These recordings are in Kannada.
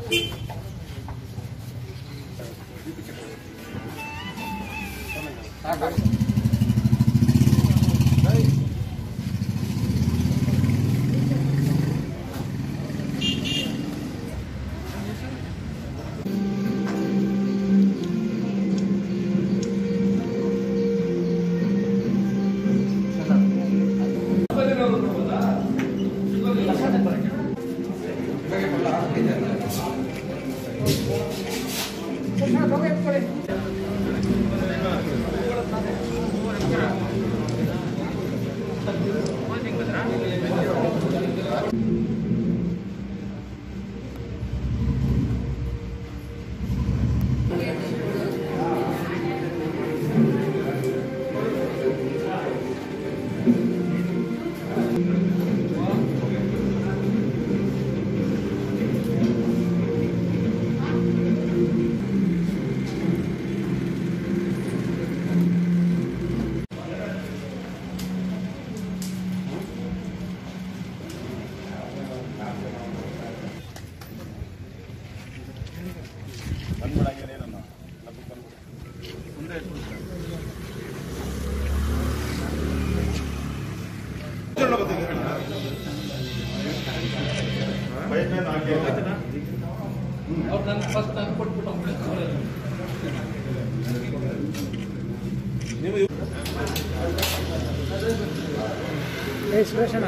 ಏ ಸುರೇಶಣ್ಣ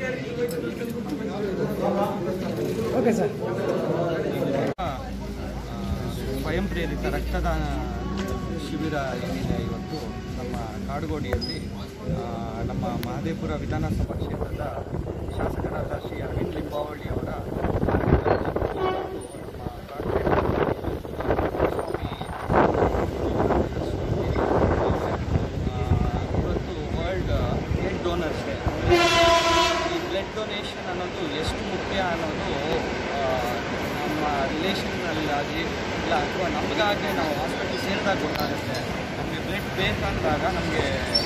ಓಕೆ ಸರ್ ಆ, ಸ್ವಯಂ ಪ್ರೇರಿತ ರಕ್ತದಾನ ಶಿಬಿರ ಏನಿದೆ ಇವತ್ತು ನಮ್ಮ ಕಾಡುಗೋಡಿಯಲ್ಲಿ ಆ, ನಮ್ಮ ಮಹದೇಪುರ ವಿಧಾನಸಭಾ ಕ್ಷೇತ್ರದ ಶಾಸಕರಾದ ಶ್ರೀ ಅರವಿಂದ್ ಲಿಂಬಾವಳಿ ಅವರ ಇವತ್ತು ವರ್ಲ್ಡ್ ಬ್ಲಡ್ ಡೋನರ್ಸ್ ಡೇ ಈ ಬ್ಲಡ್ ಡೊನೇಷನ್ ಅನ್ನೋದು ಎಷ್ಟು ಮುಖ್ಯ ಅನ್ನೋದು ಆ, ನಮ್ಮ ರಿಲೇಷನ್ನಲ್ಲಾಗಲಿ ಇಲ್ಲ ಅಥವಾ ನಮಗಾಗಿ ನಾವು ಹಾಸ್ಪಿಟಲ್ ಸೇರಿದಾಗ ಗೊತ್ತಾಗುತ್ತೆ ನಮಗೆ ಬ್ಲಡ್ ಬೇಕಂದಾಗ ನಮಗೆ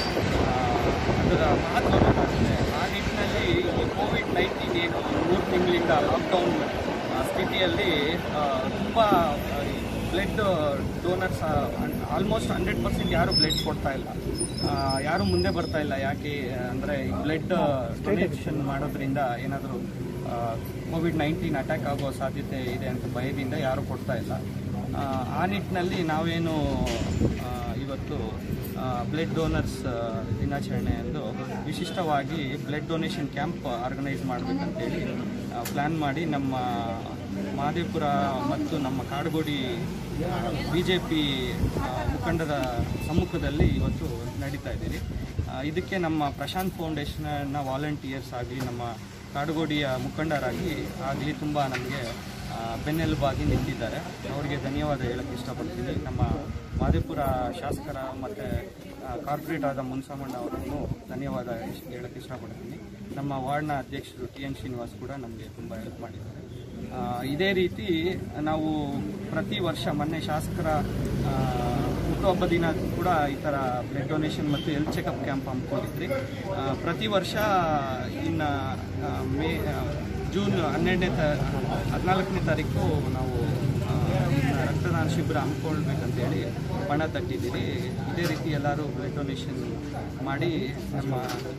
ಅದರ ಮಹತ್ವ ಗೊತ್ತಾಗುತ್ತೆ ಆ ನಿಟ್ಟಿನಲ್ಲಿ ಈ ಕೋವಿಡ್ ನೈನ್ಟೀನ್ ಏನು ಮೂರು ತಿಂಗಳಿಂದ ಲಾಕ್ಡೌನ್ ಸ್ಥಿತಿಯಲ್ಲಿ ತುಂಬ blood donors almost hundred percent ಯಾರು ಬ್ಲಡ್ ಕೊಡ್ತಾ ಇಲ್ಲ ಆ, ಯಾರು ಮುಂದೆ ಬರ್ತಾ ಇಲ್ಲ ಯಾಕೆ ಅಂದರೆ ಈ ಬ್ಲಡ್ ಡೊನೇಷನ್ ಮಾಡೋದ್ರಿಂದ ಏನಾದರೂ ಕೋವಿಡ್ ನೈನ್ಟೀನ್ ಅಟ್ಯಾಕ್ ಆಗೋ ಸಾಧ್ಯತೆ ಇದೆ ಅಂತ ಭಯದಿಂದ ಯಾರು ಕೊಡ್ತಾ ಇಲ್ಲ ಆ, ಆ ನಿಟ್ಟಿನಲ್ಲಿ ನಾವೇನು ಆ, ಇವತ್ತು ಬ್ಲಡ್ ಡೋನರ್ಸ್ ದಿನಾಚರಣೆ ಎಂದು ವಿಶಿಷ್ಟವಾಗಿ ಬ್ಲಡ್ ಡೊನೇಷನ್ ಕ್ಯಾಂಪ್ ಆರ್ಗನೈಸ್ ಮಾಡಬೇಕಂತೇಳಿ ಪ್ಲ್ಯಾನ್ ಮಾಡಿ ನಮ್ಮ ಮಹದೇಪುರ ಮತ್ತು ನಮ್ಮ ಕಾಡುಗೋಡಿ ಬಿ ಜೆ ಪಿ ಮುಖಂಡರ ಸಮ್ಮುಖದಲ್ಲಿ ಇವತ್ತು ನಡೀತಾ ಇದ್ದೀರಿ ಆ, ಇದಕ್ಕೆ ನಮ್ಮ ಪ್ರಶಾಂತ್ ಫೌಂಡೇಶನ್ನ ವಾಲಂಟಿಯರ್ಸ್ ಆಗಲಿ ನಮ್ಮ ಕಾಡುಗೋಡಿಯ ಮುಖಂಡರಾಗಿ ಆಗಲಿ ತುಂಬ ನಮಗೆ ಬೆನ್ನೆಲುಬಾಗಿ ನಿಂತಿದ್ದಾರೆ ಅವರಿಗೆ ಧನ್ಯವಾದ ಹೇಳಕ್ಕೆ ಇಷ್ಟಪಡ್ತೀನಿ ನಮ್ಮ ಮಾದೇಪುರ ಶಾಸಕರ ಮತ್ತು ಕಾರ್ಪೊರೇಟ್ ಆದ ಮುನ್ಸಮಣ್ಣ ಅವರನ್ನು ಧನ್ಯವಾದ ಹೇಳಕ್ಕೆ ಇಷ್ಟಪಡ್ತೀನಿ ನಮ್ಮ ವಾರ್ಡ್ನ ಅಧ್ಯಕ್ಷರು ಟಿ ಎನ್ ಶ್ರೀನಿವಾಸ್ ಕೂಡ ನಮಗೆ ತುಂಬ ಹೆಲ್ಪ್ ಮಾಡಿದ್ದಾರೆ ಆ, ಇದೇ ರೀತಿ ನಾವು ಪ್ರತಿ ವರ್ಷ ಮೊನ್ನೆ ಶಾಸಕರ ಆ, ಹುಟ್ಟುಹಬ್ಬ ದಿನ ಕೂಡ ಈ ಥರ ಬ್ಲಡ್ ಡೊನೇಷನ್ ಮತ್ತು ಹೆಲ್ತ್ ಚೆಕಪ್ ಕ್ಯಾಂಪ್ ಹಮ್ಮಿಕೊಂಡಿದ್ರಿ ಆ, ಪ್ರತಿ ವರ್ಷ ಇನ್ನು ಆ, ಮೇ ಆ, ಜೂನ್ ಹನ್ನೆರಡನೇ ತ ಹದಿನಾಲ್ಕನೇ ತಾರೀಕು ನಾವು ಆ, ಇದ್ನ ರಕ್ತದಾನ ಶಿಬಿರ ಹಮ್ಮಿಕೊಳ್ಬೇಕಂತೇಳಿ ಪಣ ತಟ್ಟಿದ್ದೀರಿ ಇದೇ ರೀತಿ ಎಲ್ಲರೂ ಬ್ಲಡ್ ಡೊನೇಷನ್ ಮಾಡಿ ನಮ್ಮ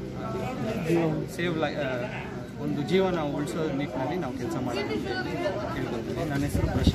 ಸೇವ್ ಲೈ ಆ, ಒಂದು ಜೀವನ ಉಳಿಸೋ ನಿಟ್ಟಿನಲ್ಲಿ ನಾವು ಕೆಲಸ ಮಾಡೋಣ ಅಂತ ಹೇಳಿ ಕೇಳ್ಕೊತೀವಿ ನನ್ನ ಹೆಸರು ಪ್ರಶಾಂತ್